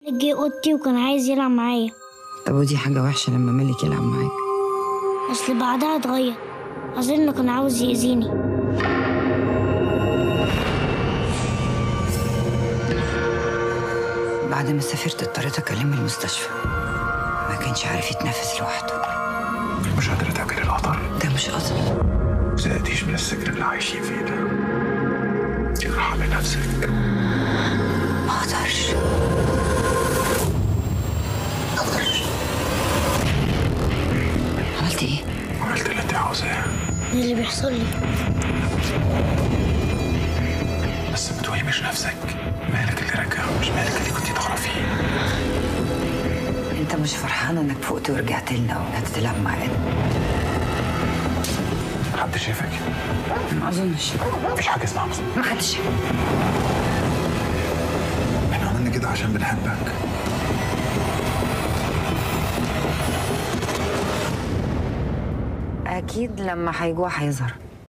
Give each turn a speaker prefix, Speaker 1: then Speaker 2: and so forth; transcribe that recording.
Speaker 1: جه اوضتي وكان عايز يلعب معايا
Speaker 2: طب ودي حاجة وحشة لما ملك يلعب معاك
Speaker 1: اصل بعدها اتغير اظن كان عاوز يأذيني
Speaker 2: بعد ما سافرت اضطريت اكلمه المستشفى ما كانش عارف يتنفس لوحده
Speaker 3: مش قادرة تاكل القطر
Speaker 2: ده مش قصدي
Speaker 3: زهقتيش من السجن اللي عايشين فيه ده ارحمي نفسك
Speaker 2: ما اقدرش ما اقدرش عملت ايه؟
Speaker 3: عملت اللي انت عاوزاه
Speaker 1: ده اللي بيحصل لي
Speaker 3: بس ما توهميش نفسك مالك اللي رجع مش مالك اللي كنت تعرفيه
Speaker 2: انت مش فرحان انك فقت ورجعت لنا ورجعت تلعب معانا
Speaker 3: حد شافك
Speaker 2: ما اظنش
Speaker 3: مفيش حاجة اسمها مصر
Speaker 2: ما حدش
Speaker 3: احنا عملنا كده عشان بنحبك
Speaker 2: اكيد لما هيجوع هيظهر